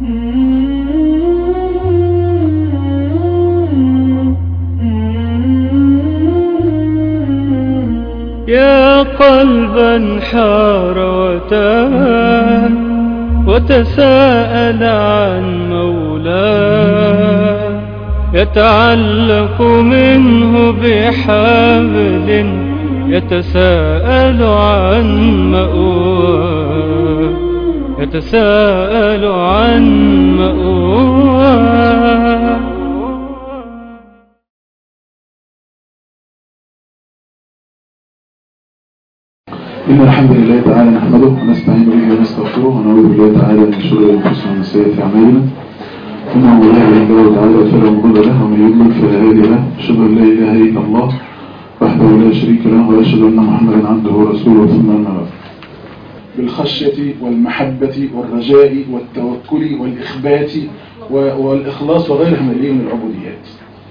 يا قلبا حار وتاه وتساءل عن مولاه يتعلق منه بحبل يتساءل عن مأواه يتساءل عن مأواه إن الحمد لله تعالى نحمده ونستعين به ونستغفره ونعوذ بالله تعالى من شرور أنفسنا ومن سيئات أعمالنا إنه من يهده الله تعالى فلا مضل له ومن يضلل فلا هادي له أشهد أن لا إله إلا الله وحده لا شريك له وأشهد أن محمدا عبده ورسوله ثم أما بعد بالخشية والمحبة والرجاء والتوكل والإخبات و- والإخلاص وغيرها من من العبوديات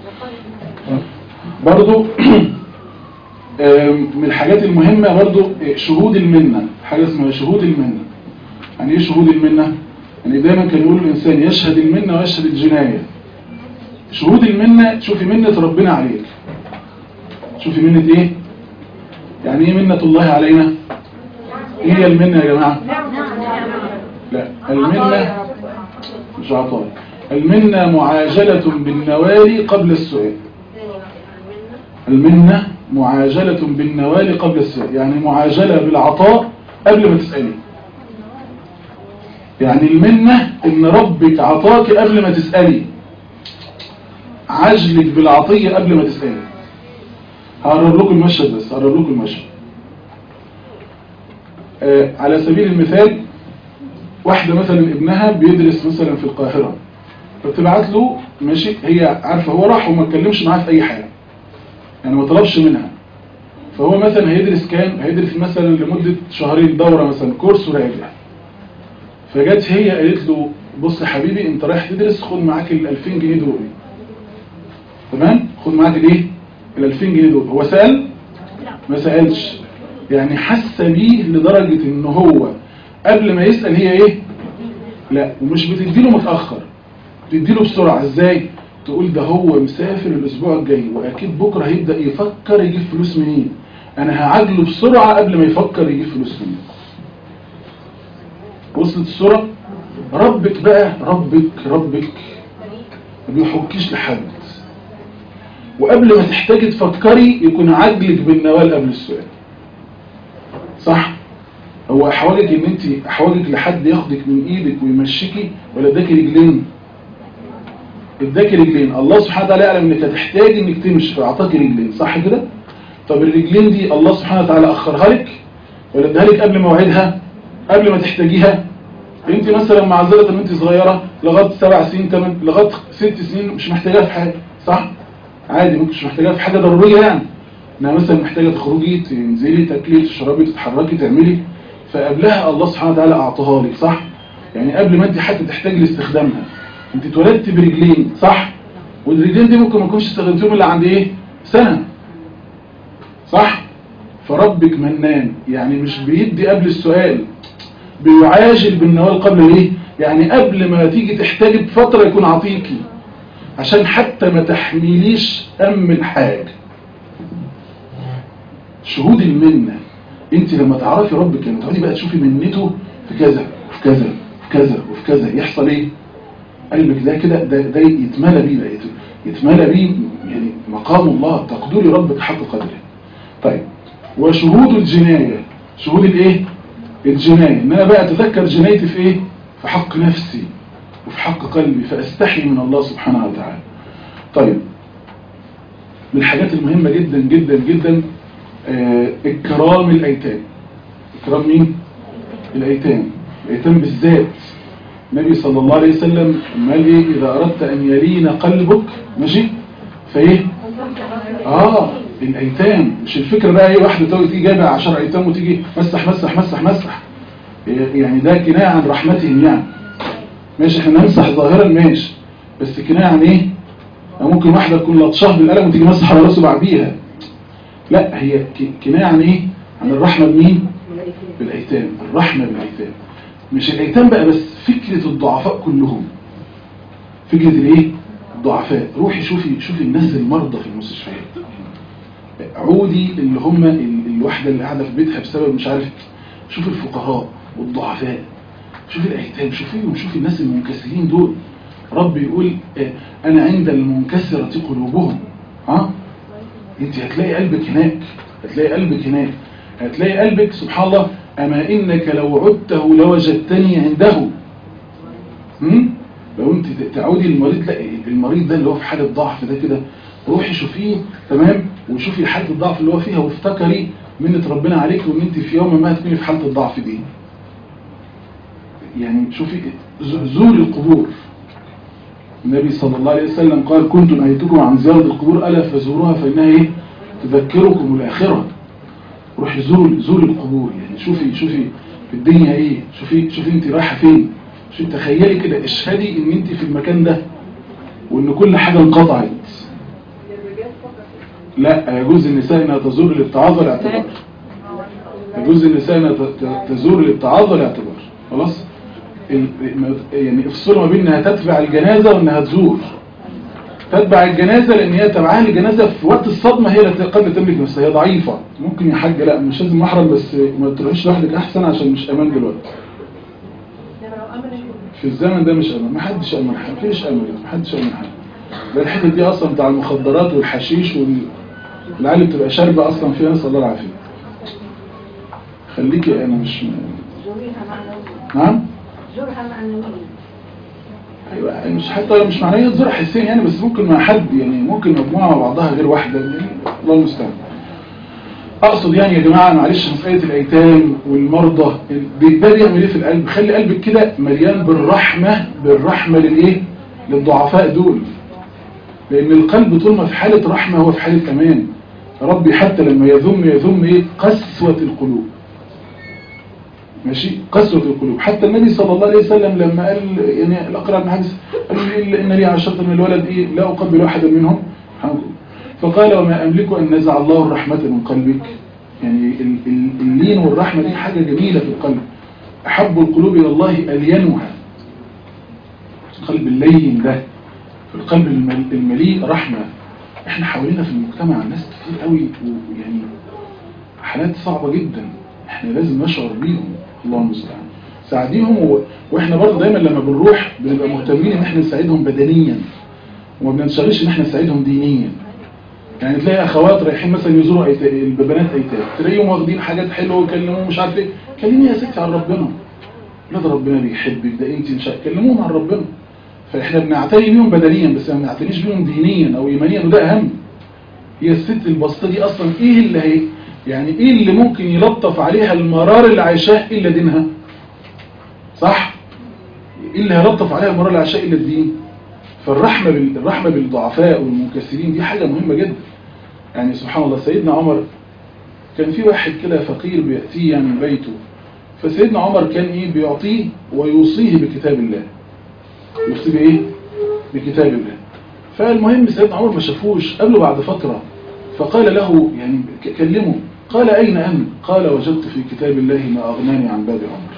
برضو آم، من الحاجات المهمة برضو آه، شهود المنة حاجة اسمها شهود المنة يعني ايه شهود المنة؟ يعني دايما كان يقول الإنسان يشهد المنة ويشهد الجناية شهود المنة شوفي منة ربنا عليك شوفي منة ايه؟ يعني ايه منة الله علينا؟ ايه هي المنة يا جماعة؟ لا المنة مش عطاء المنة معاجلة بالنوال قبل السؤال المنة معاجلة بالنوال قبل السؤال يعني معاجلة بالعطاء قبل ما تسألي يعني المنة ان ربك عطاك قبل ما تسألي عجلك بالعطية قبل ما تسألي هقرب لكم المشهد بس هقرب لكم المشهد آه على سبيل المثال واحدة مثلا ابنها بيدرس مثلا في القاهرة فبتبعت له ماشي هي عارفة هو راح وما اتكلمش معاه في اي حاجة يعني ما طلبش منها فهو مثلا هيدرس كام هيدرس مثلا لمدة شهرين دورة مثلا كورس وراجع فجت هي قالت له بص يا حبيبي انت رايح تدرس خد معاك ال 2000 جنيه دول تمام خد معاك الايه ال 2000 جنيه دول هو سأل ما سألش يعني حس بيه لدرجة ان هو قبل ما يسأل هي ايه لا ومش بتديله متأخر بتديله بسرعة ازاي تقول ده هو مسافر الاسبوع الجاي واكيد بكرة هيبدأ يفكر يجيب فلوس منين انا هعجله بسرعة قبل ما يفكر يجيب فلوس منين وصلت الصورة ربك بقى ربك ربك ما بيحكيش لحد وقبل ما تحتاجي تفكري يكون عجلك بالنوال قبل السؤال صح هو احوالك ان انت احوالك لحد ياخدك من ايدك ويمشيكي ولا اداكي رجلين اداكي رجلين الله سبحانه وتعالى يعلم انك هتحتاجي انك تمشي فاعطاكي رجلين صح كده طب الرجلين دي الله سبحانه وتعالى اخرها لك ولا اداها لك قبل موعدها قبل ما تحتاجيها انت مثلا معذره ان انت صغيره لغايه سبع سنين تمن لغايه ست سنين مش محتاجاها في حاجه صح عادي ممكن مش محتاجاها في حاجه ضروريه يعني انها مثلا محتاجه تخرجي تنزلي تاكلي تشربي تتحركي تعملي فقبلها الله سبحانه وتعالى اعطاها لك صح يعني قبل ما انت حتى تحتاجي لاستخدامها انت اتولدت برجلين صح والرجلين دي ممكن ما تكونش استخدمتيهم الا عند ايه سنه صح فربك منان يعني مش بيدي قبل السؤال بيعاجل بالنوال قبل ايه يعني قبل ما تيجي تحتاجي بفتره يكون عطيكي عشان حتى ما تحمليش ام الحاجه شهود المنه انت لما تعرفي ربك لما تقعدي بقى تشوفي منته في كذا وفي كذا وفي كذا وفي كذا يحصل ايه قلبك ده كده ده, ده يتملى بيه بقى يتملى بيه يعني مقام الله تقدري ربك حق قدره طيب وشهود الجناية شهود الايه الجناية ان انا بقى اتذكر جنايتي في ايه في حق نفسي وفي حق قلبي فاستحي من الله سبحانه وتعالى طيب من الحاجات المهمة جدا جدا جدا آه اكرام الايتام اكرام مين الايتام الايتام بالذات النبي صلى الله عليه وسلم قال ايه اذا اردت ان يلين قلبك ماشي فايه اه الايتام مش الفكرة بقى ايه واحدة تيجي جايبة 10 ايتام وتيجي مسح مسح مسح مسح يعني ده كناية عن رحمتهم يعني ماشي احنا نمسح ظاهرا ماشي بس كناية عن ايه ممكن واحدة تكون لطشاه بالقلم وتيجي مسح على راسه بعديها لا هي كناية عن ايه عن الرحمة بمين بالايتام الرحمة بالايتام مش الايتام بقى بس فكرة الضعفاء كلهم فكرة الايه الضعفاء روحي شوفي شوفي الناس المرضى في المستشفيات عودي اللي هم ال- الواحدة اللي قاعدة في بيتها بسبب مش عارف شوفي الفقراء والضعفاء شوفي الايتام شوفيهم شوفي الناس المنكسرين دول رب يقول آه، انا عند المنكسرة قلوبهم ها انت هتلاقي قلبك هناك هتلاقي قلبك هناك هتلاقي قلبك سبحان الله اما انك لو عدته لوجدتني عنده هم؟ لو انت تعودي المريض لا المريض ده اللي هو في حالة ضعف ده كده روحي شوفيه تمام وشوفي حالة الضعف اللي هو فيها وافتكري منة ربنا عليك وان انت في يوم ما هتكوني في حالة الضعف دي يعني شوفي ز- زور القبور النبي صلى الله عليه وسلم قال كنت نهيتكم عن زيارة القبور ألا فزوروها فإنها إيه تذكركم الآخرة روحي زور زور القبور يعني شوفي شوفي في الدنيا إيه شوفي شوفي أنت رايحة فين شوفي تخيلي كده اشهدي إن أنت في المكان ده وإن كل حاجة انقطعت لا يجوز النساء انها تزور الاتعاظ والاعتبار يجوز النساء انها ت- ت- تزور الاتعاظ والاعتبار خلاص ال- ما- يعني افصلوا ما بين انها تتبع الجنازة وانها تزور تتبع الجنازة لان هي تبعها الجنازة في وقت الصدمة هي التي قد تملك نفسها هي ضعيفة ممكن يا حاج لا مش لازم محرم بس ما تروحيش لوحدك احسن عشان مش امان دلوقتي في الزمن ده مش امان ما حدش امان حاجه مفيش امان ما حدش امان حاجه ده الحته دي اصلا بتاع المخدرات والحشيش وال العيال اللي بتبقى شاربه اصلا فيها نسال الله العافيه خليكي انا مش زورها معنوية نعم زورها معنوية ايوه مش حتى لو مش معنيه تزور حسين يعني بس ممكن مع حد يعني ممكن مجموعه مع بعضها غير واحده يعني الله المستعان اقصد يعني يا جماعه معلش مساله الايتام والمرضى ال- ده بيعمل ايه في القلب خلي قلبك كده مليان بالرحمه بالرحمه للايه للضعفاء دول لان القلب طول ما في حاله رحمه هو في حاله امان ربي حتى لما يذم يذم ايه قسوه القلوب ماشي قسوة القلوب حتى النبي صلى الله عليه وسلم لما قال يعني الأقرأ بن حديث قال لي إن لي عشرة من الولد إيه لا أقبل واحدا منهم فقال وما أملك أن نزع الله الرحمة من قلبك يعني ال- ال- اللين والرحمة دي حاجة جميلة في القلب أحب القلوب إلى الله ألينها القلب اللين ده في القلب المل- المليء رحمة احنا حوالينا في المجتمع ناس كتير قوي ويعني حالات صعبة جدا احنا لازم نشعر بيهم الله المستعان ساعديهم و... واحنا برضه دايما لما بنروح بنبقى مهتمين ان احنا نساعدهم بدنيا وما بننشغلش ان احنا نساعدهم دينيا يعني تلاقي اخوات رايحين مثلا يزوروا أيتا... البنات ايتام تلاقيهم واخدين حاجات حلوه ويكلموهم مش عارف ايه كلمي يا ستي عن ربنا لا ده ربنا بيحبك ده انت مش عارف- كلموهم عن ربنا فاحنا بنعتني بيهم بدنيا بس ما بنعتنيش بيهم دينيا او ايمانيا وده اهم هي الست البسيطه دي اصلا ايه اللي هي يعني ايه اللي ممكن يلطف عليها المرار اللي عايشاه الا دينها صح ايه اللي هيلطف عليها المرار اللي عايشاه الا الدين فالرحمه بال... الرحمه بالضعفاء والمنكسرين دي حاجه مهمه جدا يعني سبحان الله سيدنا عمر كان في واحد كده فقير بياتيه يعني من بيته فسيدنا عمر كان ايه بيعطيه ويوصيه بكتاب الله يوصيه بايه بكتاب الله فالمهم سيدنا عمر ما شافوش قبله بعد فترة فقال له يعني ك- كلمه قال أين أنت قال وجدت في كتاب الله ما أغناني عن باب عمر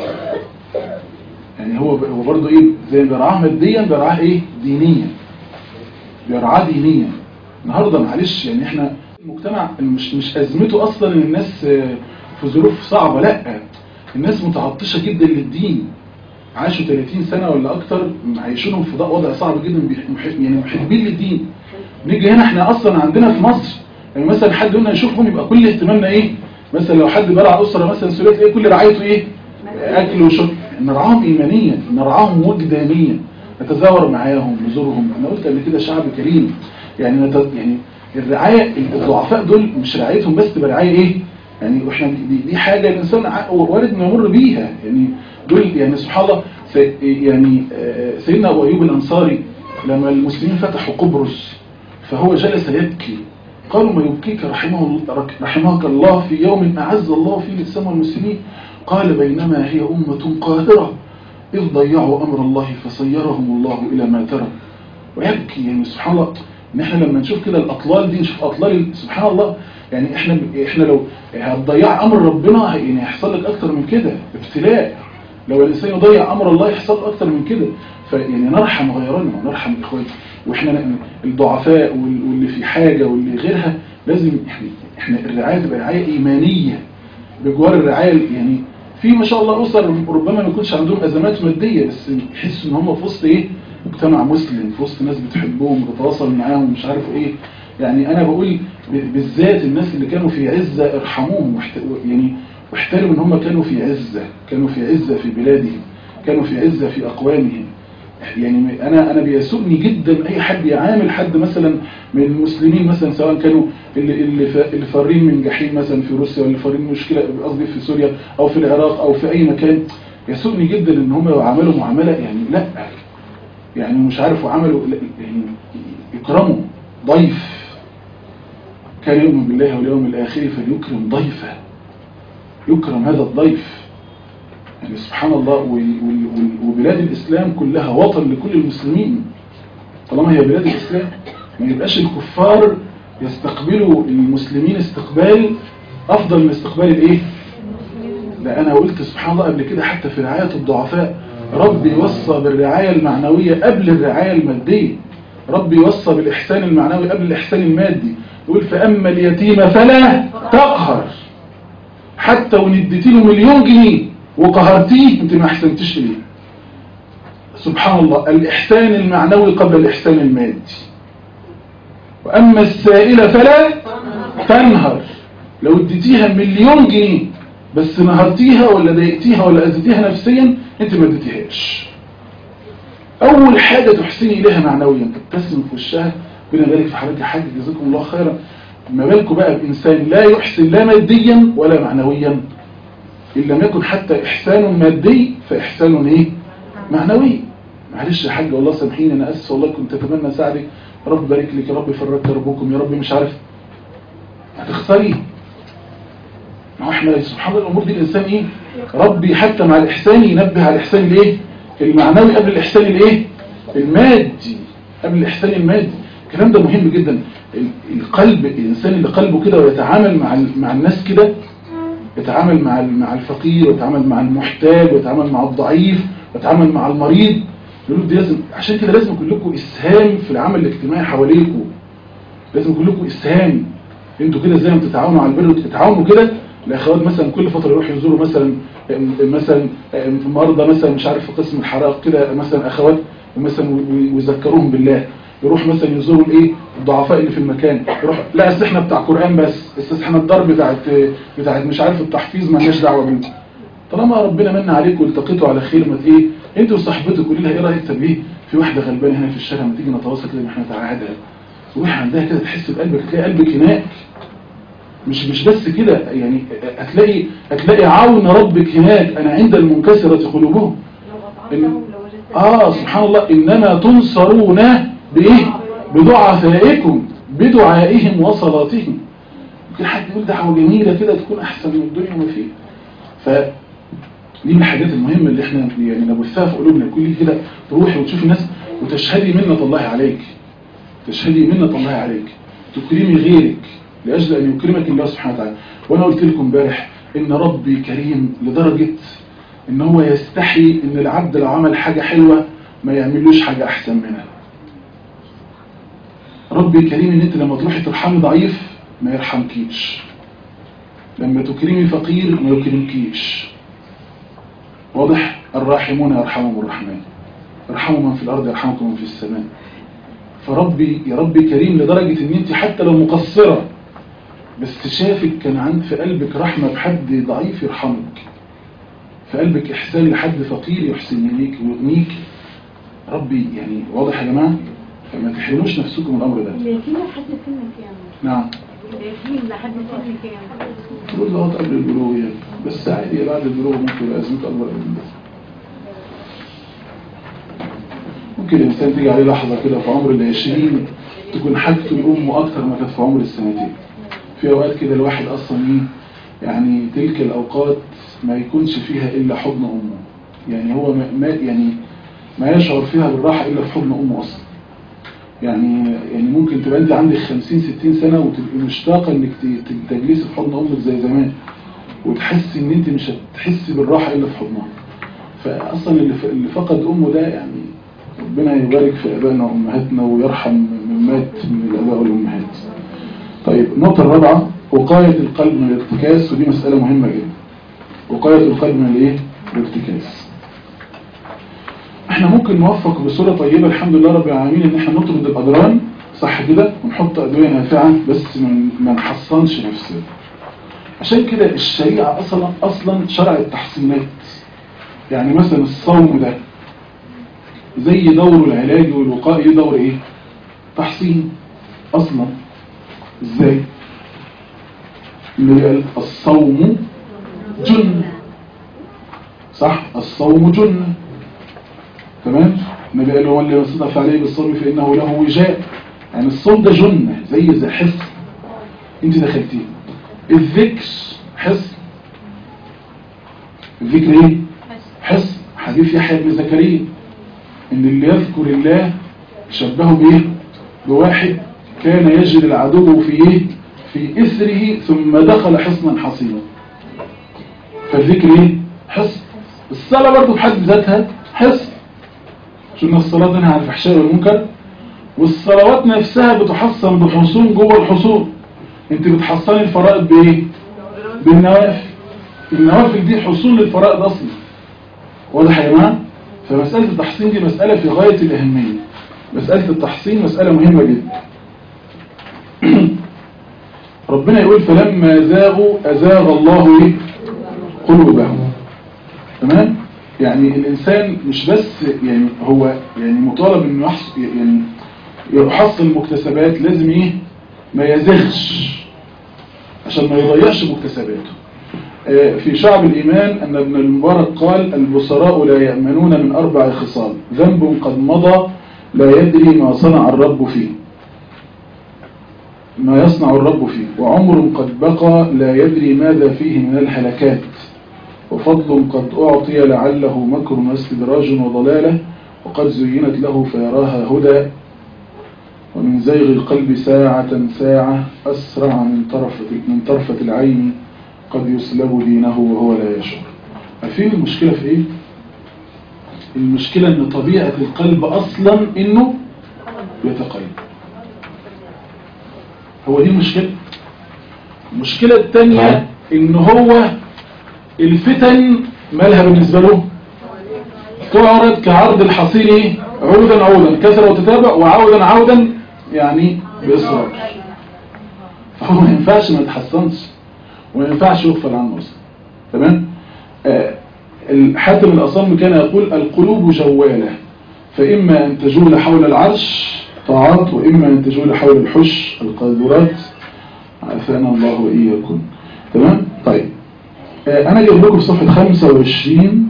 يعني هو ب- هو برضه إيه زي ما بيرعاه ماديا بيرعاه إيه دينيا بيرعاه دينيا النهاردة معلش يعني إحنا المجتمع مش مش أزمته أصلا إن الناس آه، في ظروف صعبة لا الناس متعطشة جدا للدين عاشوا 30 سنة ولا أكتر عايشينهم في وضع صعب جدا بيح- محب- يعني محبين للدين نيجي هنا احنا أصلا عندنا في مصر يعني مثلا حد قلنا نشوفهم يبقى كل اهتمامنا إيه مثلا لو حد برع أسرة مثلا سورية تلاقي كل رعايته إيه أكل وشرب نرعاهم إيمانيا نرعاهم وجدانيا نتزاور معاهم نزورهم أنا قلت قبل كده شعب كريم يعني نت... يعني الرعاية الضعفاء دول مش رعايتهم بس تبقى رعاية إيه يعني واحنا دي, دي حاجة الإنسان ع- وارد انه يمر بيها يعني دول يعني سبحان الله سي يعني آه، سيدنا أبو أيوب الأنصاري لما المسلمين فتحوا قبرص فهو جلس يبكي قالوا ما يبكيك رحمه الله رحمك الله في يوم أعز الله فيه الإسلام والمسلمين قال بينما هي أمة قاهرة إذ ضيعوا أمر الله فصيرهم الله إلى ما ترى ويبكي يعني سبحان الله ان احنا لما نشوف كده الاطلال دي نشوف اطلال سبحان الله يعني احنا احنا لو هتضيع امر ربنا يعني هيحصل لك اكتر من كده ابتلاء لو الانسان يضيع امر الله يحصل اكتر من كده فيعني نرحم غيرنا ونرحم اخواتنا واحنا ن- الضعفاء وال- واللي في حاجه واللي غيرها لازم احنا احنا الرعايه تبقى رعايه ايمانيه بجوار الرعايه يعني في ما شاء الله اسر ربما ما يكونش عندهم ازمات ماديه بس يحسوا ان هم في وسط ايه مجتمع مسلم في وسط ناس بتحبهم وتتواصل معاهم مش عارف ايه يعني انا بقول ب- بالذات الناس اللي كانوا في عزه ارحموهم واحت- يعني واحترموا ان هم كانوا في عزه كانوا في عزه في بلادهم كانوا في عزه في اقوامهم يعني انا انا بيسوءني جدا اي حد يعامل حد مثلا من المسلمين مثلا سواء كانوا اللي اللي فا- اللي فارين من جحيم مثلا في روسيا ولا فارين من مشكله قصدي في سوريا او في العراق او في اي مكان يسوءني جدا ان هم يعاملوا معامله يعني لا يعني مش عارف وعملوا لا، يعني يكرموا ضيف كان يؤمن بالله واليوم الاخر فليكرم ضيفه يكرم هذا الضيف يعني سبحان الله وال- وال- وال- وبلاد الإسلام كلها وطن لكل المسلمين طالما هي بلاد الإسلام ما يبقاش الكفار يستقبلوا المسلمين استقبال أفضل من استقبال الإيه؟ لا أنا قلت سبحان الله قبل كده حتى في رعاية الضعفاء ربي وصى بالرعاية المعنوية قبل الرعاية المادية ربي وصى بالإحسان المعنوي قبل الإحسان المادي يقول فأما اليتيم فلا تقهر حتى وان اديتي له مليون جنيه وقهرتيه انت ما احسنتش ليه سبحان الله الاحسان المعنوي قبل الاحسان المادي واما السائله فلا تنهر لو اديتيها مليون جنيه بس نهرتيها ولا ضايقتيها ولا اذيتيها نفسيا انت ما اديتيهاش اول حاجه تحسني اليها معنويا تبتسم في وشها ربنا يبارك في حضرتك يا حاج جزاكم الله خيرا ما بالكم بقى بانسان لا يحسن لا ماديا ولا معنويا ان لم يكن حتى احسان مادي فاحسان ايه معنوي معلش يا حاج والله سامحيني انا اسف والله كنت اتمنى اساعدك يا رب بارك لك يا رب فرج كربكم يا رب مش عارف هتخسري ما هو احنا سبحان الله الامور دي الانسان ايه ربي حتى مع الاحسان ينبه على الاحسان الايه المعنوي قبل الاحسان الايه المادي قبل الاحسان المادي الكلام ده مهم جدا ال- القلب الانسان اللي قلبه كده ويتعامل مع ال- مع الناس كده يتعامل مع ال- مع الفقير ويتعامل مع المحتاج ويتعامل مع الضعيف ويتعامل مع المريض يقولوا دي لازم عشان كده لازم يكون لكم اسهام في العمل الاجتماعي حواليكم لازم يكون لكم اسهام انتوا كده زي ما بتتعاونوا على البر وتتعاونوا كده الاخوات مثلا كل فتره يروحوا يزوروا مثلا مثلا مرضى مثلا مش عارف في قسم الحرائق كده مثلا اخوات مثلا وي- ويذكروهم بالله يروح مثلا يزوروا الايه الضعفاء اللي في المكان يروح لا اصل احنا بتاع قران بس اصل احنا الضرب بتاعت بتاعت مش عارف التحفيظ ما لناش دعوه بيه طالما ربنا من عليكم والتقيتوا على خير ما ايه انت وصاحبتك قولي لها ايه رايك طب ايه في واحده غلبانه هنا في الشارع ما تيجي نتواصل كده ان احنا نتعاهدها وروح عندها كده تحس بقلبك تلاقي قلبك هناك مش مش بس كده يعني هتلاقي هتلاقي عون ربك هناك انا عند المنكسره قلوبهم لو إن- أطعمتهم لو وجدت اه سبحان الله انما تنصرون بايه بضعفائكم بدعائهم وصلاتهم ممكن حد يقول دعوه جميله كده تكون احسن من الدنيا وما فيها ف دي من الحاجات المهمه اللي احنا يعني نبثها في قلوبنا كل كده تروحي وتشوفي الناس وتشهدي منه الله عليك تشهدي منه الله عليك تكرمي غيرك لاجل ان يكرمك الله سبحانه وتعالى وانا قلت لكم امبارح ان ربي كريم لدرجه ان هو يستحي ان العبد لو عمل حاجه حلوه ما يعملوش حاجه احسن منها ربي كريم ان انت لما تروحي ترحمي ضعيف ما يرحمكيش لما تكرمي فقير ما يكرمكيش واضح الراحمون يرحمهم الرحمن ارحموا من في الارض يرحمكم من في السماء فربي يا ربي كريم لدرجة ان انت حتى لو مقصرة بس شافك كان عند في قلبك رحمة بحد ضعيف يرحمك في قلبك احسان لحد فقير يحسن اليك ويغنيك ربي يعني واضح يا جماعة فما تحرموش نفسكم من الامر ده اليتيم لحد سن كام؟ نعم اليتيم لحد سن كام؟ المفروض لغايه قبل البلوغ يعني بس عادي بعد البلوغ ممكن يبقى ازمته اكبر من ده ممكن الانسان تيجي عليه لحظه كده في عمر العشرين تكون حاجته لامه اكتر ما كانت في عمر السنتين في اوقات كده الواحد اصلا ايه يعني تلك الاوقات ما يكونش فيها الا حضن امه يعني هو ما ما- يعني ما يشعر فيها بالراحه الا في حضن امه اصلا يعني يعني ممكن تبقى انت عندك 50 60 سنه وتبقي مشتاقه انك ت- ت- تجلسي في حضن امك زي زمان وتحسي ان انت مش هتحسي بالراحه الا في حضنها فاصلا اللي ف- اللي فقد امه ده يعني ربنا يبارك في ابائنا وامهاتنا ويرحم من مات من الاباء والامهات طيب النقطه الرابعه وقايه القلب من الارتكاز ودي مساله مهمه جدا وقايه القلب من الايه الارتكاز احنا ممكن نوفق بصوره طيبه الحمد لله رب العالمين ان احنا نطرد الاضرار صح كده ونحط ادويه نافعه بس ما ما نحصنش نفسنا عشان كده الشريعه اصلا اصلا شرع التحصينات يعني مثلا الصوم ده زي دور العلاج والوقائي دور ايه تحصين اصلا ازاي اللي قال الصوم جنة صح الصوم جنة تمام النبي قال له اللي يصدف عليه بالصوم فإنه له وجاء يعني الصوم ده جنة زي زي حصن انت دخلتيه الذكر حصن الذكر ايه حصن حديث يحيى بن زكريا ان اللي يذكر الله شبهه بايه بواحد كان يجري العدو في ايه في اثره ثم دخل حصنا حصينا فالذكر ايه حصن الصلاه برضه بحد ذاتها حصن شفنا الصلاه تنهى عن الفحشاء والمنكر والصلوات نفسها بتحصن بحصون جوه الحصون انت بتحصني الفرائض بايه بالنوافل النوافل دي حصول للفرائض اصلا واضح يا جماعه فمساله التحصين دي مساله في غايه الاهميه مساله التحصين مساله مهمه جدا ربنا يقول فلما زاغوا ازاغ الله ايه قلوبهم تمام يعني الانسان مش بس يعني هو يعني مطالب انه يحصل يعني يحصل مكتسبات لازم ايه ما يزغش عشان ما يضيعش مكتسباته آه، في شعب الإيمان أن ابن المبارك قال البصراء لا يأمنون من أربع خصال ذنب قد مضى لا يدري ما صنع الرب فيه ما يصنع الرب فيه وعمر قد بقى لا يدري ماذا فيه من الهلكات وفضل قد أعطي لعله مكر واستدراج وضلالة وقد زينت له فيراها هدى ومن زيغ القلب ساعة ساعة أسرع من طرفة, من طرفة العين قد يسلب دينه وهو لا يشعر عارفين المشكلة في ايه؟ المشكلة ان طبيعة القلب اصلا انه يتقيد هو دي المشكلة المشكلة التانية ان هو الفتن مالها بالنسبة له تعرض كعرض الحصير ايه؟ عودا عودا كثرة وتتابع وعودا عودا يعني بإصرار فهو ما ينفعش ما يتحصنش وما ينفعش يغفل عنه اصلا تمام آه الحاتم الأصم كان يقول القلوب جوالة فإما أن تجول حول العرش طاعات وإما أن تجول حول الحش القاذورات عافانا الله وإياكم تمام طيب آه أنا جايب لكم في صفحة 25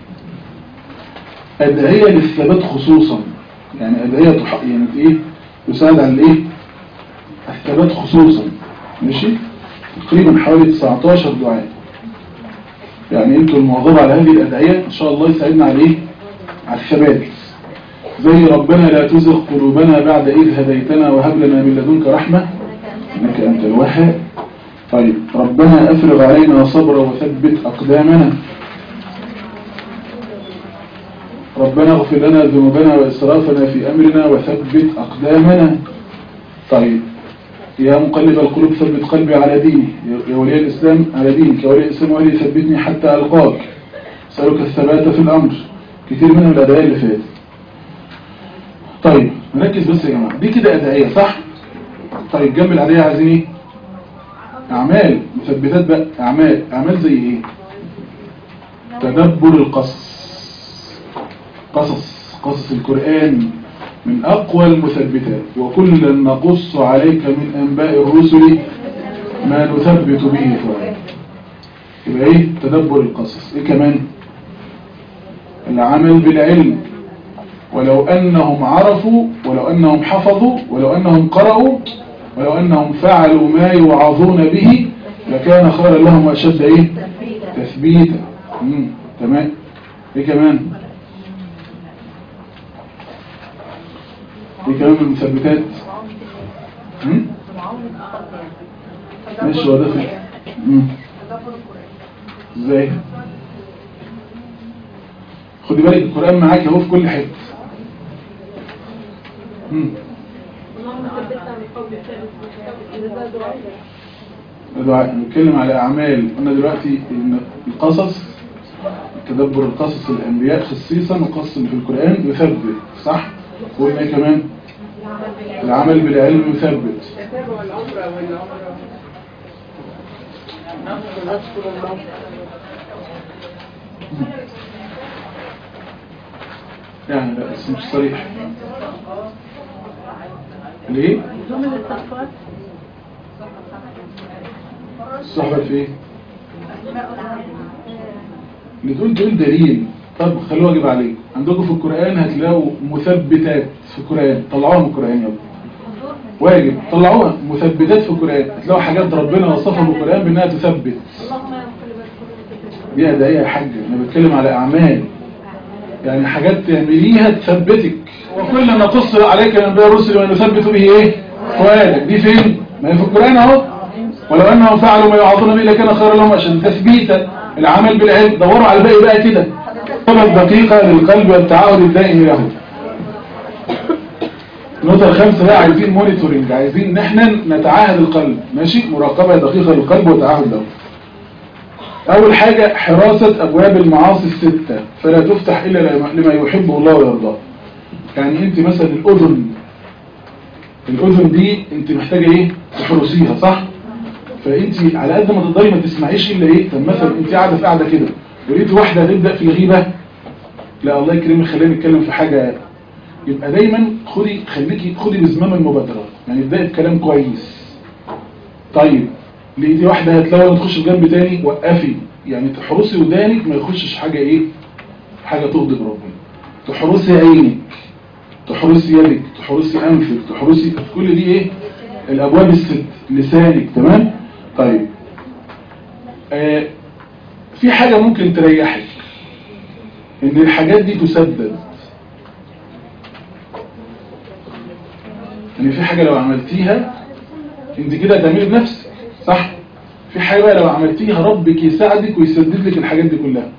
أدعية للثبات خصوصا يعني أدعية تح... يعني إيه تساعد على الإيه الثبات خصوصا ماشي تقريبا حوالي 19 دعاء يعني انتوا المواظبة على هذه الأدعية إن شاء الله يساعدنا على إيه على الثبات زي ربنا لا تزغ قلوبنا بعد إذ هديتنا وهب لنا من لدنك رحمة إنك أنت الوهاب طيب ربنا أفرغ علينا صبرا وثبت أقدامنا ربنا اغفر لنا ذنوبنا وإسرافنا في أمرنا وثبت أقدامنا طيب يا مقلب القلوب ثبت قلبي على ديني يا ولي الإسلام على دينك يا ولي الإسلام ولي ثبتني حتى ألقاك سألك الثبات في الأمر كتير منهم الأدعية اللي فاتت طيب نركز بس يا جماعة دي كده أدعية صح؟ طيب جنب الأدعية عايزين ايه؟ أعمال مثبتات بقى أعمال أعمال زي ايه؟ تدبر القصص قصص قصص القرآن من أقوى المثبتات وكلا نقص عليك من أنباء الرسل ما نثبت به فؤاد يبقى إيه تدبر القصص إيه كمان العمل بالعلم ولو أنهم عرفوا ولو أنهم حفظوا ولو أنهم قرأوا ولو أنهم فعلوا ما يوعظون به لكان خيرا لهم وأشد إيه تثبيتا مم. تمام إيه كمان دي كمان من المثبتات هم؟ ماشي هو ده في مم. ازاي خدي بالك القرآن معاك اهو في كل حتة مم. اللهم ثبتنا من قول الثالث إذا زاد دعائي دعاء نتكلم على أعمال قلنا دلوقتي إن القصص تدبر القصص الأنبياء خصيصا القصص اللي في القرآن يثبت صح؟ قلنا إيه كمان العمل بالعلم يثبت تتابع العمرة والعمرة نذكر نذكر الله يعني لا بس مش صريح ليه؟ ضمن الاستغفار الصحبة في ايه؟ اللي تقول تقول دليل طب خلوه واجب عليك عندكم في القرآن هتلاقوا مثبتات في القرآن طلعوها من القرآن يلا واجب طلعوها مثبتات في القرآن هتلاقوا حاجات ربنا وصفها في القرآن بأنها تثبت اللهم يا مقلب القلوب دي ده يا حاج انا بتكلم على اعمال يعني حاجات تعمليها تثبتك وكل ما نقص عليك من انبياء الرسل ونثبت به ايه فؤادك دي فين ما هي في القران اهو ولو انهم فعلوا ما يوعظون به لكان خيرا لهم عشان تثبيت العمل بالعلم دوروا على الباقي بقى كده طلب دقيقه للقلب والتعاون الدائم له النقطة الخامسة بقى عايزين مونيتورنج عايزين ان احنا نتعاهد القلب ماشي مراقبة دقيقة للقلب وتعاهد له أول حاجة حراسة أبواب المعاصي الستة فلا تفتح إلا لما- لما يحبه الله ويرضاه يعني أنت مثلا الأذن الأذن دي أنت محتاجة إيه تحرسيها صح فأنت على قد ما تقدري ما تسمعيش إلا إيه طب مثلا أنت قاعدة في قاعدة كده ولقيت واحدة هتبدأ في الغيبة لا الله يكرمك خلينا نتكلم في حاجة يبقى دايما خدي خليكي خدي بزمام المبادرة يعني ابدأي بكلام كويس طيب لقيتي واحدة هتلاقي تخش جنب تاني وقفي يعني تحرسي ودانك ما يخشش حاجة ايه حاجة تغضب ربنا تحرسي عينك تحرسي يدك تحرسي انفك تحرسي كل دي ايه الابواب الست لسانك تمام طيب آه في حاجة ممكن تريحك ان الحاجات دي تسدد يعني في حاجة لو عملتيها انت كده هتعملي بنفسك صح في حاجة بقى لو عملتيها ربك يساعدك ويسدد لك الحاجات دي كلها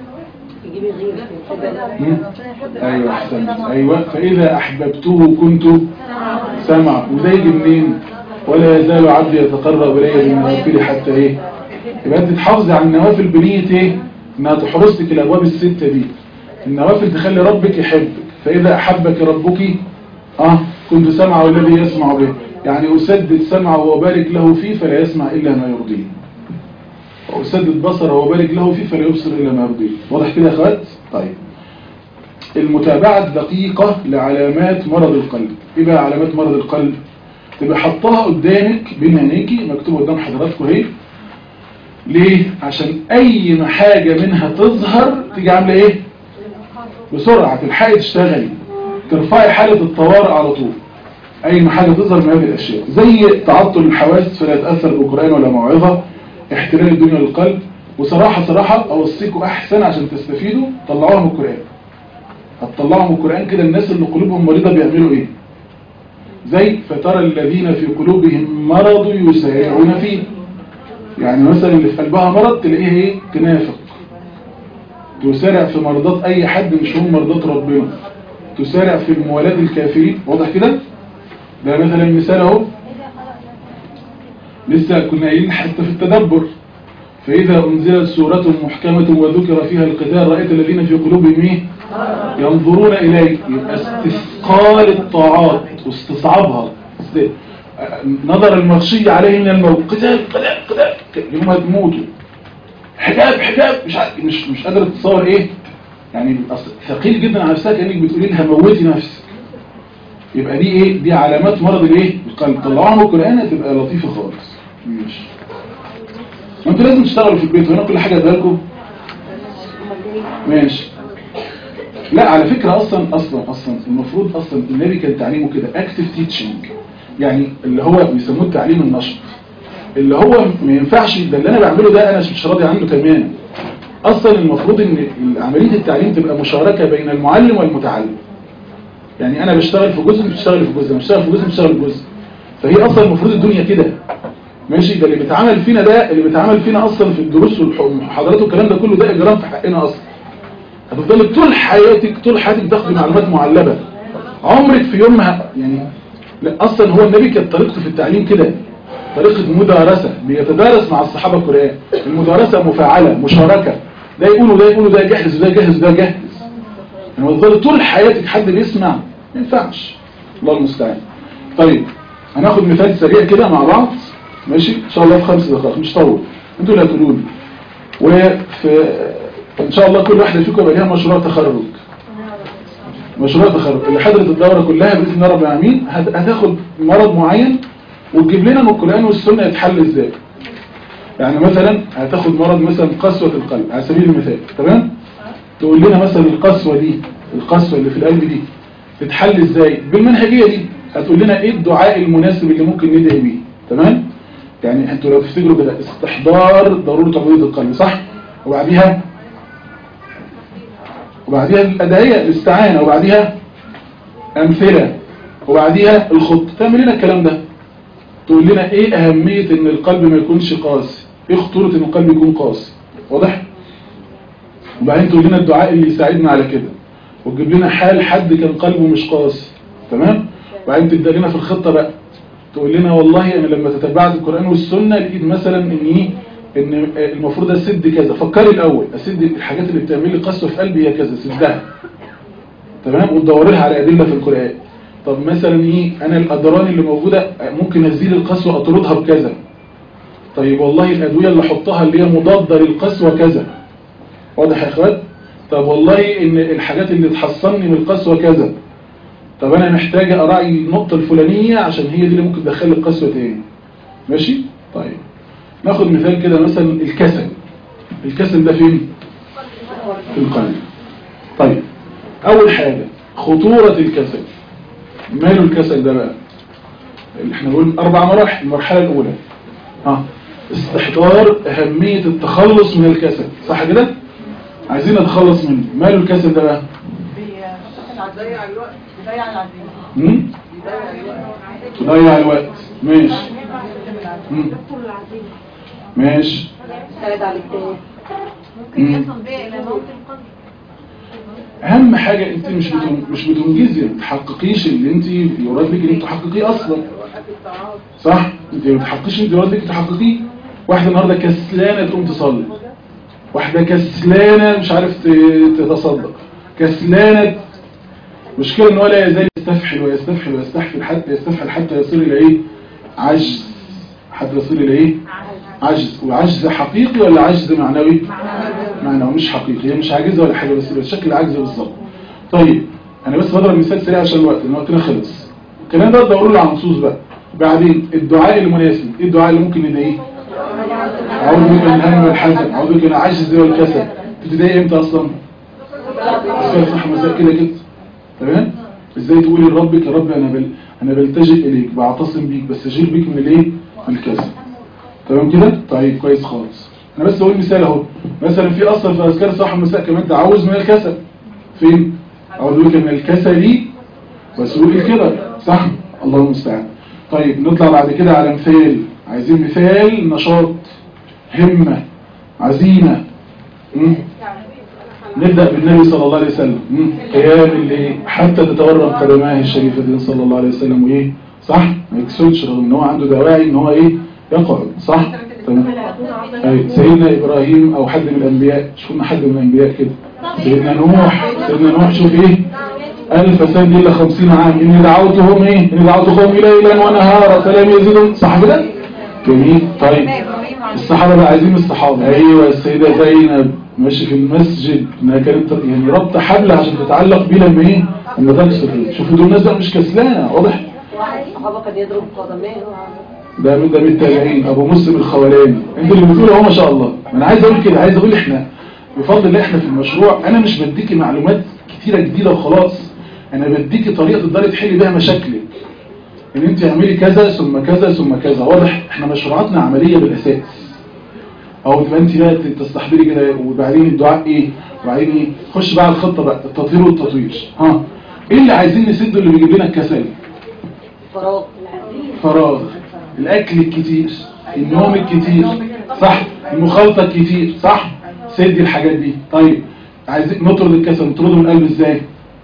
مم؟ ايوه احسنت ايوه فاذا احببته كنت سمع وده يجي منين ولا يزال عبدي يتقرب الي بالنوافل حتى ايه يبقى انت تحافظي على النوافل بنيه ايه انها تحرس لك الابواب السته دي النوافل تخلي ربك يحبك فاذا احبك ربك اه كنت سمعه الذي يسمع به يعني أسدد سمعه وبارك له فيه فلا يسمع إلا ما يرضيه وأسدد بصره وبارك له فيه فلا يبصر إلا ما يرضيه واضح كده يا أخوات؟ طيب المتابعة الدقيقة لعلامات مرض القلب إيه بقى علامات مرض القلب؟ تبقى حطها قدامك بين عينيكي مكتوب قدام حضراتكم اهي ليه؟ عشان أي ما حاجة منها تظهر تيجي عاملة إيه؟ بسرعة تلحقي تشتغلي ترفعي حالة الطوارئ على طول أي ما حاجة تظهر من هذه الأشياء زي تعطل الحواس فلا يتأثر بقرآن ولا موعظة احتلال الدنيا للقلب وصراحة صراحة أوصيكم أحسن عشان تستفيدوا طلعوها من القرآن هتطلعوا من القرآن كده الناس اللي قلوبهم مريضة بيعملوا إيه زي فترى الذين في قلوبهم مرض يسارعون فيه يعني مثلا اللي في قلبها مرض تلاقيه ايه تنافق تسارع في مرضات أي حد مش هم مرضات ربنا تسارع في الموالاة الكافرين واضح كده ده مثلا مثال اهو لسه كنا قايلين حتى في التدبر فإذا أنزلت سورة محكمة وذكر فيها القتال رأيت الذين في قلوبهم ايه ينظرون إليك يبقى استثقال الطاعات واستصعابها است- نظر المغشي عليه من الموت قتال قتال قتال يوم هتموتوا حجاب حجاب مش عارف- مش مش قادر تتصور ايه يعني أصل ثقيل جدا على نفسك كانك بتقولي لها موتي نفسك يبقى دي ايه دي علامات مرض الايه القلب طلعوها من القران هتبقى لطيفه خالص ماشي ما انتوا لازم تشتغلوا في البيت هنا كل حاجه بالكم ماشي لا على فكرة أصلا أصلا أصلا المفروض أصلا النبي كان تعليمه كده اكتف تيتشنج يعني اللي هو بيسموه التعليم النشط اللي هو ما ينفعش ده اللي أنا بعمله ده أنا مش راضي عنه تماما أصلا المفروض إن عملية التعليم تبقى مشاركة بين المعلم والمتعلم يعني أنا بشتغل في جزء بتشتغل في جزء أنا بشتغل في جزء بتشتغل في جزء فهي أصلا المفروض الدنيا كده ماشي ده اللي بيتعمل فينا ده اللي بيتعمل فينا أصلا في الدروس والمحاضرات والكلام ده كله ده إجرام في حقنا أصلا هتفضلي طول حياتك طول حياتك تاخدي معلومات معلبة عمرك في يوم ما يعني لا اصلا هو النبي كانت طريقته في التعليم كده طريقة مدارسة بيتدارس مع الصحابة القرآن المدارسة مفاعلة مشاركة ده يقول وده يقول وده جهز وده جهز وده جهز يعني وتفضل طول حياتك حد بيسمع ما ينفعش الله المستعان طيب هناخد مثال سريع كده مع بعض ماشي ان شاء الله في خمس دقائق مش طول انتوا اللي هتقولوا لي وفي ان شاء الله كل واحده فيكم يبقى ليها مشروع تخرج مشروع تخرج اللي حضرت الدوره كلها باذن الله رب العالمين هت- هتاخد مرض معين وتجيب لنا من القران والسنه يتحل ازاي يعني مثلا هتاخد مرض مثلا قسوه القلب على سبيل المثال تمام تقول لنا مثلا القسوه دي القسوه اللي في القلب دي تتحل ازاي بالمنهجيه دي هتقول لنا ايه الدعاء المناسب اللي ممكن ندعي بيه تمام يعني انتوا لو تفتكروا كده استحضار ضروره عبوديه القلب صح وبعديها وبعديها الأدعية الاستعانة وبعديها أمثلة وبعديها الخط تعمل لنا الكلام ده تقول لنا ايه أهمية ان القلب ما يكونش قاسي ايه خطورة ان القلب يكون قاسي واضح وبعدين تقول لنا الدعاء اللي يساعدنا على كده وتجيب لنا حال حد كان قلبه مش قاسي تمام وبعدين تبدأ لنا في الخطة بقى تقول لنا والله انا لما تتبعت القرآن والسنة لقيت مثلا ان ايه ان المفروض اسد كذا فكري الاول اسد الحاجات اللي بتعمل لي قسوه في قلبي هي كذا سدها تمام وتدور لها على ادله في القران طب مثلا ايه انا الاضرار اللي موجوده ممكن ازيل القسوه اطردها بكذا طيب والله الادويه اللي احطها اللي هي مضاده للقسوه كذا واضح يا اخوات طب والله ان الحاجات اللي تحصني من القسوه كذا طب انا محتاجه اراعي النقطه الفلانيه عشان هي دي اللي ممكن تدخل لي القسوه تاني ماشي طيب ناخد مثال كده مثلا الكسل الكسل ده فين في القلب طيب اول حاجة خطورة الكسل ماله الكسل ده بقى اللي احنا نقول اربع مراحل المرحلة الاولى ها استحضار اهمية التخلص من الكسل صح كده عايزين نتخلص منه ماله الكسل ده بقى بيضيع الوقت بيضيع العزيمة مم؟ بيضيع الوقت تضيع الوقت ماشي مم. ماشي ساعد على الاكتئاب ممكن يصل بيها الى موت القلب اهم حاجة انت مش بتن... مش بتنجزي ما تحققيش اللي انت يراد لك انك تحققيه اصلا وقت التعاطي صح انت ما تحققيش انت يراد لك تحققيه واحدة النهاردة كسلانة تقوم تصلي واحدة كسلانة مش عارف ت- تتصدق كسلانة مشكلة ان هو لا يزال يستفحل ويستفحل ويستحفل حتى يستفحل حتى يصل الى ايه عجز حتى يصل الى ايه عجز وعجز حقيقي ولا عجز معنوي معنوي مش حقيقي هي مش عاجزة ولا حاجة بس بشكل عجز بالظبط طيب انا بس بضرب مثال سريع عشان الوقت ان وقتنا خلص الكلام ده تدوروا له على نصوص بقى بعدين الدعاء المناسب ايه الدعاء اللي ممكن ندعيه اعوذ بك من الهم والحزن اعوذ بك من العجز والكسل تبتدي امتى اصلا بس صح مساء كده كده تمام ازاي تقولي لربك يا رب انا بل انا بلتجئ اليك بعتصم بيك بستجير بيك من الايه من الكسل تمام كده طيب كويس خالص انا بس اقول مثال اهو مثلا في اصلا في اذكار الصباح والمساء كمان تعوذ من الكسل فين اعوذ بك من الكسل وسوء الكبر صح الله المستعان طيب نطلع بعد كده على مثال عايزين مثال نشاط همة عزيمة مم. نبدأ بالنبي صلى الله عليه وسلم مم. قيام الليل حتى تتورم قدماه الشريفتين صلى الله عليه وسلم وايه صح ما يكسلش رغم ان هو عنده دواعي ان هو ايه يقعد صح تمام أي سيدنا إبراهيم أو حد من الأنبياء شوفنا حد من الأنبياء كده سيدنا نوح سيدنا نوح شوف إيه ألف سنة إلا خمسين عام إني دعوتهم إيه إني دعوتهم ليلا ونهارا فلم يزيدهم صح كده جميل طيب الصحابة بقى عايزين الصحابة أيوة السيدة زينب ماشي في المسجد إنها كانت يعني ربط حبل عشان تتعلق بيه لما إيه لما تكسر شوفوا دول الناس بقى مش كسلانة واضح واحد الصحابة كان يضرب قدميه ده من ده من التابعين ابو مسلم الخولاني انت اللي بتقول اهو ما شاء الله انا عايز اقول كده عايز اقول احنا بفضل الله احنا في المشروع انا مش بديكي معلومات كتيره جديده وخلاص انا بديكي طريقه تقدري تحلي بيها مشاكلك ان انت اعملي كذا ثم كذا ثم كذا واضح احنا مشروعاتنا عمليه بالاساس او تبقى انت بقى تستحضري كده وبعدين الدعاء ايه وبعدين ايه خش بقى على الخطه بقى التطهير والتطوير ها ايه اللي عايزين نسده اللي بيجيب لنا الكسل فراغ فراغ الاكل الكتير النوم الكتير صح المخالطة الكتير صح سد الحاجات دي طيب عايزين نطرد الكسل نطرده من القلب ازاي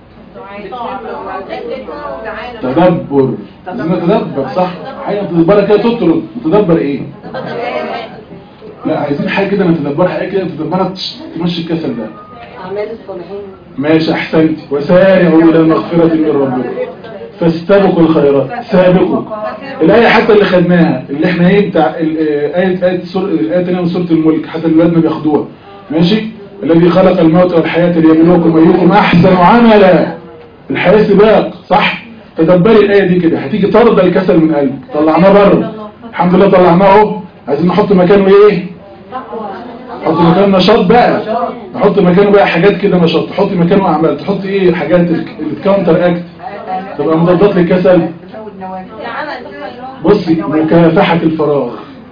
تدبر عايزين نتدبر صح حاجه تدبرها كده تطرد نتدبر ايه لا عايزين حاجه كده نتدبرها حاجه كده نتدبرها تش- تمشي الكسل ده أعمال الصالحين ماشي احسنت وسارعوا الى مغفره من ربكم فاستبقوا الخيرات سابقوا الايه حتى اللي خدناها اللي احنا ايه بتاع ال- آه، ايه ايه سور الايه الثانيه من سوره الملك حتى الولاد بياخدوها ماشي الذي خلق الموت والحياه ليبلوكم ايكم احسن عملا الحياه سباق صح تدبري الايه دي كده هتيجي طرد الكسل من قلبك طلعناه بره الحمد لله طلعناه اهو عايزين نحط مكانه ايه نحط مكانه نشاط بقى نحط مكانه بقى حاجات كده نشاط تحط مكانه اعمال تحط ايه حاجات الكاونتر اكت تبقى مضادات للكسل بصي مكافحة الفراغ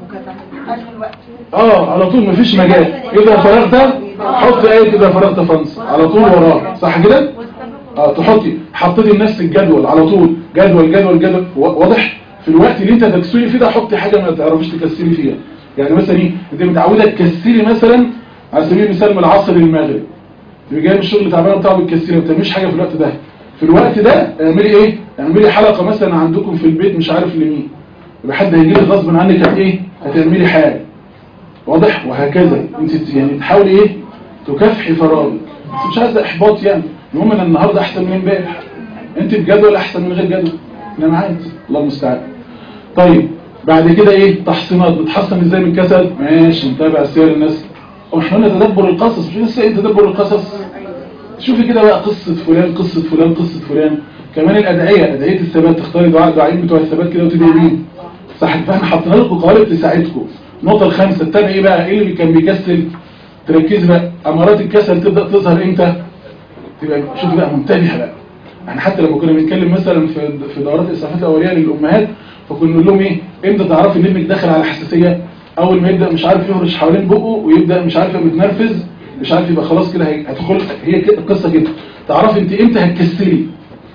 اه على طول مفيش مجال اذا فرغت حط ايه اذا فرغت فانص على طول وراه صح كده اه تحطي حطيتي لنفسك جدول على طول جدول جدول جدول و- واضح في الوقت اللي انت تكسري فيه ده حطي حاجه ما تعرفيش تكسري فيها يعني مثلا ايه انت متعوده تكسري مثلا على سبيل المثال من العصر للمغرب تبقى جاي من الشغل تعبانه بتاع بتكسري ما بتعمليش حاجه في الوقت ده في الوقت ده اعملي ايه اعملي حلقه مثلا عندكم في البيت مش عارف لمين يبقى حد هيجي لك غصب عنك هت ايه هتعملي حاجه واضح وهكذا انت يعني تحاولي ايه تكافحي فراغك بس مش عايزه احباط يعني المهم ان النهارده احسن من امبارح انت بجدول احسن من غير جدول انا عادي الله المستعان طيب بعد كده ايه تحصينات بتحصن ازاي من الكسل ماشي نتابع سير الناس هو احنا قلنا تدبر القصص مش لسه ايه تدبر القصص شوفي كده بقى قصة فلان قصة فلان قصة فلان كمان الأدعية أدعية الثبات تختاري دعاء دعائين بتوع الثبات كده وتدعي بيه صح فاحنا حطينا لكم قوالب تساعدكم النقطة الخامسة التابع ايه بقى ايه اللي كان بيكسل تركز بقى أمارات الكسل تبدأ تظهر امتى تبقى شوفي بقى منتبهة بقى احنا حتى لما كنا بنتكلم مثلا في في دورات الاسعافات الاوليه للامهات فكنا نقول لهم ايه امتى تعرفي ان ابنك داخل على حساسيه اول ما يبدا مش عارف يهرش حوالين بقه ويبدا مش عارف يبقى متنرفز مش عارف يبقى خلاص كده هي- هتدخل هي كده القصه كده تعرفي انت امتى هتكسلي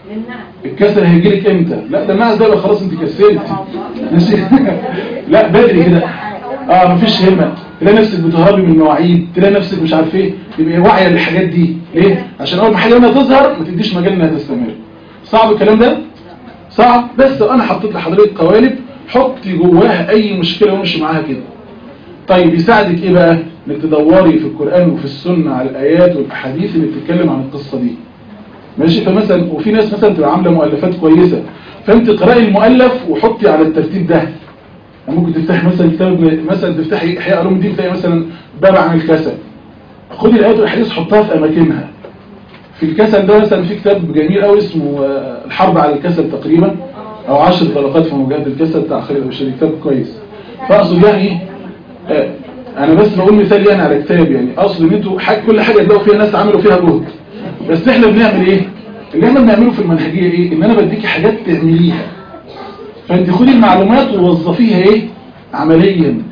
الكسل هيجيلك امتى لا ده النعس ده يبقى خلاص انت كسلتي ماشي لا بدري كده اه مفيش همه تلاقي نفسك بتهربي من المواعيد تلاقي نفسك مش عارف ايه تبقى واعيه للحاجات دي ليه عشان اول ما حاجه منها تظهر ما تديش مجال انها تستمر صعب الكلام ده صعب بس انا حطيت لحضرتك قوالب حطي جواها اي مشكله وامشي معاها كده طيب يساعدك ايه بقى انك تدوري في القران وفي السنه على الايات والاحاديث اللي بتتكلم عن القصه دي ماشي فمثلا وفي ناس مثلا تبقى عامله مؤلفات كويسه فانت اقراي المؤلف وحطي على الترتيب ده يعني ممكن تفتحي مثلا كتاب مثلا تفتحي احياء علوم الدين تلاقي مثلا باب عن الكسل خدي الايات والاحاديث حطها في اماكنها في الكسل ده مثلا في كتاب جميل قوي اسمه آه، الحرب على الكسل تقريبا او عشر طلقات في مواجهه الكسل بتاع خالد البشري كتاب كويس فاقصد يعني آه، انا بس بقول مثال يعني على كتاب يعني اقصد ان انتوا حاجة كل حاجه تلاقوا فيها ناس عملوا فيها جهد بس احنا بنعمل ايه اللي احنا بنعمله في المنهجيه ايه ان انا بديكي حاجات تعمليها فانت خدي المعلومات ووظفيها ايه عمليا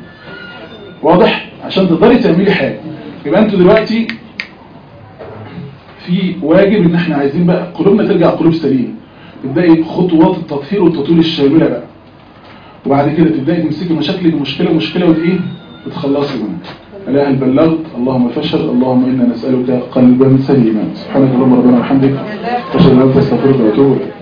واضح عشان تقدري تعملي حاجه يبقى انتوا دلوقتي في واجب ان احنا عايزين بقى قلوبنا ترجع قلوب سليمه تبداي خطوات التطهير والتطوير الشامله بقى وبعد كده تبداي تمسكي مشاكلك مشكله مشكله وايه وتخلصي منها الا هل بلغت اللهم فاشهد اللهم انا نسالك قلبا سليما سبحانك اللهم ربنا وبحمدك اشهد ان لا اله الا انت استغفرك واتوب اليك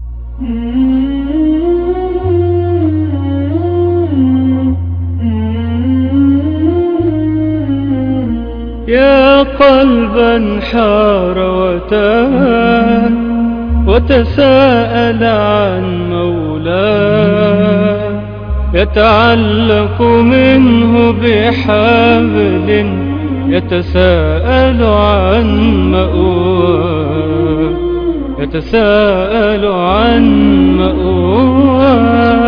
يا قلبا حار وتاه وتساءل عن مولاه يتعلق منه بحبل يتساءل عن مأواه يتساءل عن مأواه